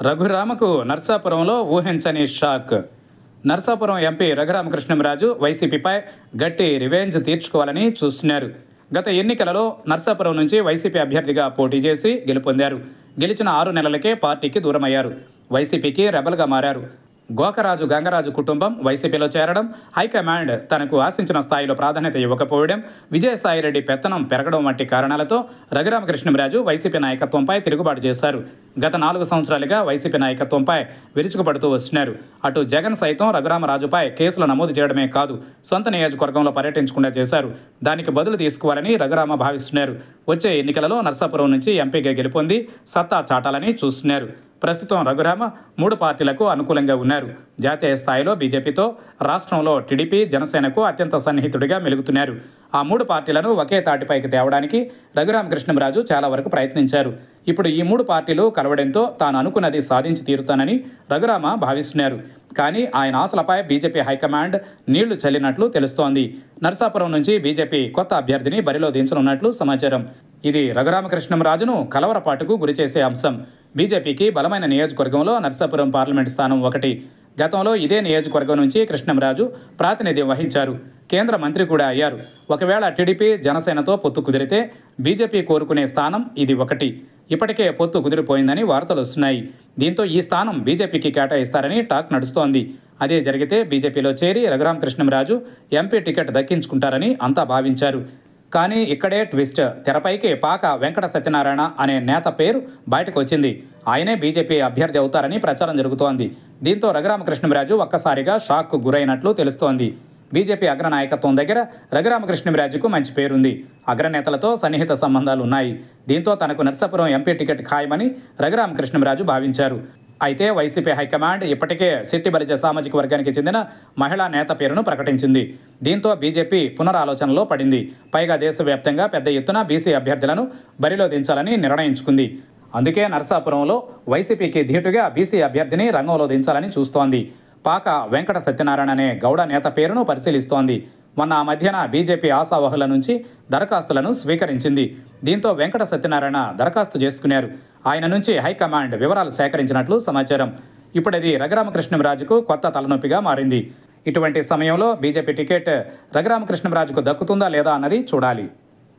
రఘురామకు నర్సాపురంలో ఊహించని shock Narsapuram MP Raghurama Krishnam Raju వైసీపీపై గట్టి revenge తీర్చుకోవాలని చూస్తున్నారు గత ఎన్నికలలో నర్సాపురం నుంచి వైసీపీ అభ్యర్థిగా పోటీ చేసి గెలుపొందారు గెలిచిన ఆరు నెలలకే పార్టీకి దూరమయ్యారు వైసీపీకి రెబల్గా మారారు గోకరాజు గంగరాజు కుటుంబం వైసీపీలో చేరడం హైకమాండ్ తనకు ఆశించిన స్థాయిలో ప్రాధాన్యత ఇవ్వకపోవడం విజయసాయిరెడ్డి పెత్తనం పెరగడం వంటి కారణాలతో రఘురామకృష్ణంరాజు వైసీపీ నాయకత్వంపై తిరుగుబాటు చేశారు గత నాలుగు సంవత్సరాలుగా వైసీపీ నాయకత్వంపై విరుచుకుపడుతూ వస్తున్నారు అటు జగన్ సైతం రఘురామరాజుపై కేసులు నమోదు చేయడమే కాదు సొంత నియోజకవర్గంలో పర్యటించకుండా చేశారు దానికి బదులు తీసుకోవాలని రఘురామ భావిస్తున్నారు వచ్చే ఎన్నికలలో నర్సాపురం నుంచి ఎంపీగా గెలుపొంది సత్తా చాటాలని చూస్తున్నారు ప్రస్తుతం రఘురామ మూడు పార్టీలకు అనుకూలంగా ఉన్నారు జాతీయ స్థాయిలో బీజేపీతో రాష్ట్రంలో టీడీపీ జనసేనకు అత్యంత సన్నిహితుడిగా మెలుగుతున్నారు ఆ మూడు పార్టీలను ఒకే తాటిపైకి తేవడానికి రఘురామకృష్ణంరాజు చాలా వరకు ప్రయత్నించారు ఇప్పుడు ఈ మూడు పార్టీలు కలవడంతో తాను అనుకున్నది సాధించి తీరుతానని రఘురామ భావిస్తున్నారు కానీ ఆయన ఆశలపై బీజేపీ హైకమాండ్ నీళ్లు చల్లినట్లు తెలుస్తోంది నర్సాపురం నుంచి బీజేపీ కొత్త అభ్యర్థిని బరిలో దించనున్నట్లు సమాచారం ఇది రఘురామకృష్ణంరాజును కలవరపాటుకు గురిచేసే అంశం బీజేపీకి బలమైన నియోజకవర్గంలో నర్సాపురం పార్లమెంట్ స్థానం ఒకటి గతంలో ఇదే నియోజకవర్గం నుంచి కృష్ణంరాజు ప్రాతినిధ్యం వహించారు కేంద్ర మంత్రి కూడా అయ్యారు ఒకవేళ టీడీపీ జనసేనతో పొత్తు కుదిరితే బీజేపీ కోరుకునే స్థానం ఇది ఒకటి ఇప్పటికే పొత్తు కుదిరిపోయిందని వార్తలు వస్తున్నాయి దీంతో ఈ స్థానం బీజేపీకి కేటాయిస్తారని టాక్ నడుస్తోంది అదే జరిగితే బీజేపీలో చేరి రఘురామకృష్ణంరాజు ఎంపీ టికెట్ దక్కించుకుంటారని అంతా భావించారు కానీ ఇక్కడే ట్విస్ట్ తెరపైకి పాక వెంకట సత్యనారాయణ అనే నేత పేరు బయటకు వచ్చింది ఆయనే బీజేపీ అభ్యర్థి అవుతారని ప్రచారం జరుగుతోంది దీంతో రఘురామకృష్ణరాజు ఒక్కసారిగా షాక్కు గురైనట్లు తెలుస్తోంది బీజేపీ అగ్రనాయకత్వం దగ్గర రఘురామకృష్ణరాజుకు మంచి పేరుంది అగ్రనేతలతో సన్నిహిత సంబంధాలు ఉన్నాయి దీంతో తనకు నర్సాపురం ఎంపీ టికెట్ ఖాయమని రఘురామకృష్ణరాజు భావించారు అయితే వైసీపీ హైకమాండ్ ఇప్పటికే సిట్టి బలిజ సామాజిక వర్గానికి చెందిన మహిళా నేత పేరును ప్రకటించింది దీంతో బీజేపీ పునరాలోచనలో పడింది పైగా దేశవ్యాప్తంగా పెద్ద ఎత్తున బీసీ అభ్యర్థులను బరిలో దించాలని నిర్ణయించుకుంది అందుకే నర్సాపురంలో వైసీపీకి ధీటుగా బీసీ అభ్యర్థిని రంగంలో దించాలని చూస్తోంది పాక వెంకట సత్యనారాయణ అనే గౌడ నేత పేరును పరిశీలిస్తోంది మొన్న ఆ మధ్యన బీజేపీ ఆశావహుల నుంచి దరఖాస్తులను స్వీకరించింది దీంతో వెంకట సత్యనారాయణ దరఖాస్తు చేసుకున్నారు ఆయన నుంచి హైకమాండ్ వివరాలు సేకరించినట్లు సమాచారం ఇప్పుడు అది రఘురామకృష్ణరాజుకు కొత్త తలనొప్పిగా మారింది ఇటువంటి సమయంలో బీజేపీ టికెట్ రఘురామకృష్ణరాజుకు దక్కుతుందా లేదా అన్నది చూడాలి